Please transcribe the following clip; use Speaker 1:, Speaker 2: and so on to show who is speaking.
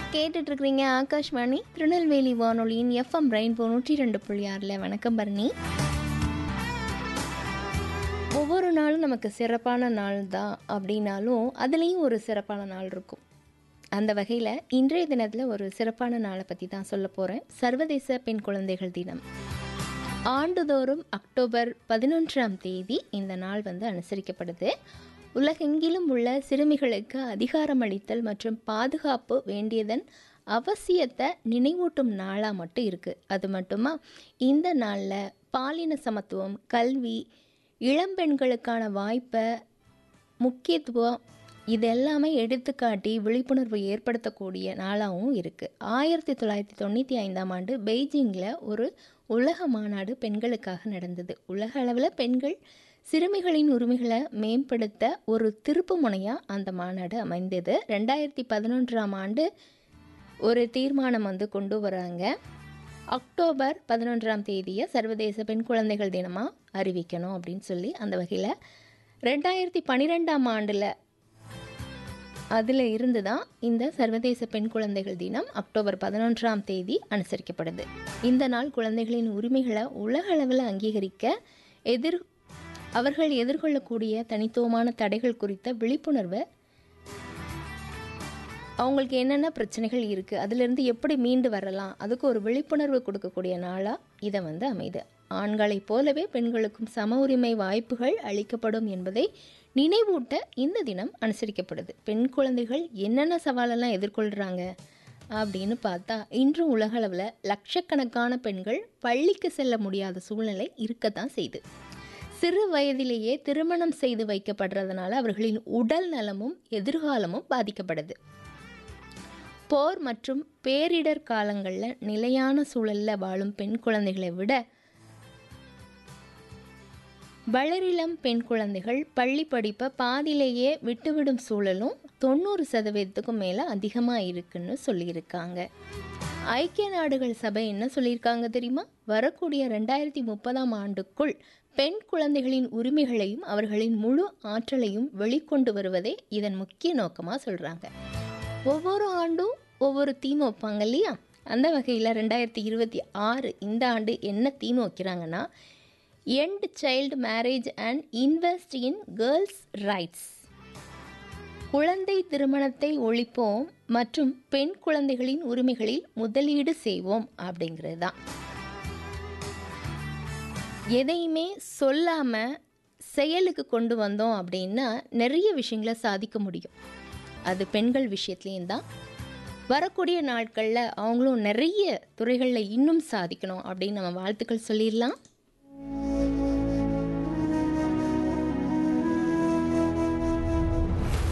Speaker 1: கேட்டுட்டு இருக்கிறீங்க ஆகாஷ்வாணி திருநெல்வேலி வானொலியின் எஃப்எம் ரெயின்போ நூற்றி ரெண்டு புள்ளி ஆறில் வணக்கம் பரணி ஒவ்வொரு நாளும் நமக்கு சிறப்பான நாள் தான் அப்படின்னாலும் அதுலேயும் ஒரு சிறப்பான நாள் இருக்கும் அந்த வகையில் இன்றைய தினத்தில் ஒரு சிறப்பான நாளை பற்றி தான் சொல்ல போகிறேன் சர்வதேச பெண் குழந்தைகள் தினம் ஆண்டுதோறும் அக்டோபர் பதினொன்றாம் தேதி இந்த நாள் வந்து அனுசரிக்கப்படுது உலகெங்கிலும் உள்ள சிறுமிகளுக்கு அதிகாரமளித்தல் மற்றும் பாதுகாப்பு வேண்டியதன் அவசியத்தை நினைவூட்டும் நாளாக மட்டும் இருக்குது அது மட்டுமா இந்த நாளில் பாலின சமத்துவம் கல்வி இளம்பெண்களுக்கான வாய்ப்பை முக்கியத்துவம் இதெல்லாமே எடுத்துக்காட்டி விழிப்புணர்வு ஏற்படுத்தக்கூடிய நாளாகவும் இருக்குது ஆயிரத்தி தொள்ளாயிரத்தி தொண்ணூற்றி ஐந்தாம் ஆண்டு பெய்ஜிங்கில் ஒரு உலக மாநாடு பெண்களுக்காக நடந்தது உலக அளவில் பெண்கள் சிறுமிகளின் உரிமைகளை மேம்படுத்த ஒரு திருப்பு முனையாக அந்த மாநாடு அமைந்தது ரெண்டாயிரத்தி பதினொன்றாம் ஆண்டு ஒரு தீர்மானம் வந்து கொண்டு வராங்க அக்டோபர் பதினொன்றாம் தேதியை சர்வதேச பெண் குழந்தைகள் தினமாக அறிவிக்கணும் அப்படின்னு சொல்லி அந்த வகையில் ரெண்டாயிரத்தி பன்னிரெண்டாம் ஆண்டில் அதில் இருந்து தான் இந்த சர்வதேச பெண் குழந்தைகள் தினம் அக்டோபர் பதினொன்றாம் தேதி அனுசரிக்கப்படுது இந்த நாள் குழந்தைகளின் உரிமைகளை உலக அளவில் அங்கீகரிக்க எதிர் அவர்கள் எதிர்கொள்ளக்கூடிய தனித்துவமான தடைகள் குறித்த விழிப்புணர்வை அவங்களுக்கு என்னென்ன பிரச்சனைகள் இருக்குது அதிலிருந்து எப்படி மீண்டு வரலாம் அதுக்கு ஒரு விழிப்புணர்வு கொடுக்கக்கூடிய நாளாக இதை வந்து அமைது ஆண்களைப் போலவே பெண்களுக்கும் சம உரிமை வாய்ப்புகள் அளிக்கப்படும் என்பதை நினைவூட்ட இந்த தினம் அனுசரிக்கப்படுது பெண் குழந்தைகள் என்னென்ன சவாலெல்லாம் எதிர்கொள்கிறாங்க அப்படின்னு பார்த்தா இன்றும் உலகளவில் லட்சக்கணக்கான பெண்கள் பள்ளிக்கு செல்ல முடியாத சூழ்நிலை இருக்கத்தான் செய்யுது சிறு வயதிலேயே திருமணம் செய்து வைக்கப்படுறதுனால அவர்களின் உடல் நலமும் எதிர்காலமும் பாதிக்கப்படுது போர் மற்றும் பேரிடர் காலங்களில் நிலையான சூழலில் வாழும் பெண் குழந்தைகளை விட வளரிளம் பெண் குழந்தைகள் பள்ளி படிப்பை பாதியிலேயே விட்டுவிடும் சூழலும் தொண்ணூறு சதவீதத்துக்கும் மேலே அதிகமாக இருக்குன்னு சொல்லியிருக்காங்க ஐக்கிய நாடுகள் சபை என்ன சொல்லியிருக்காங்க தெரியுமா வரக்கூடிய ரெண்டாயிரத்தி முப்பதாம் ஆண்டுக்குள் பெண் குழந்தைகளின் உரிமைகளையும் அவர்களின் முழு ஆற்றலையும் வெளிக்கொண்டு வருவதே இதன் முக்கிய நோக்கமாக சொல்கிறாங்க ஒவ்வொரு ஆண்டும் ஒவ்வொரு தீம் வைப்பாங்க இல்லையா அந்த வகையில் ரெண்டாயிரத்தி இருபத்தி ஆறு இந்த ஆண்டு என்ன தீம் வைக்கிறாங்கன்னா end child marriage and invest in girls rights குழந்தை திருமணத்தை ஒழிப்போம் மற்றும் பெண் குழந்தைகளின் உரிமைகளில் முதலீடு செய்வோம் அப்படிங்கிறது தான் எதையுமே சொல்லாமல் செயலுக்கு கொண்டு வந்தோம் அப்படின்னா நிறைய விஷயங்களை சாதிக்க முடியும் அது பெண்கள் விஷயத்துலேயும் தான் வரக்கூடிய நாட்களில் அவங்களும் நிறைய துறைகளில் இன்னும் சாதிக்கணும் அப்படின்னு நம்ம வாழ்த்துக்கள் சொல்லிடலாம்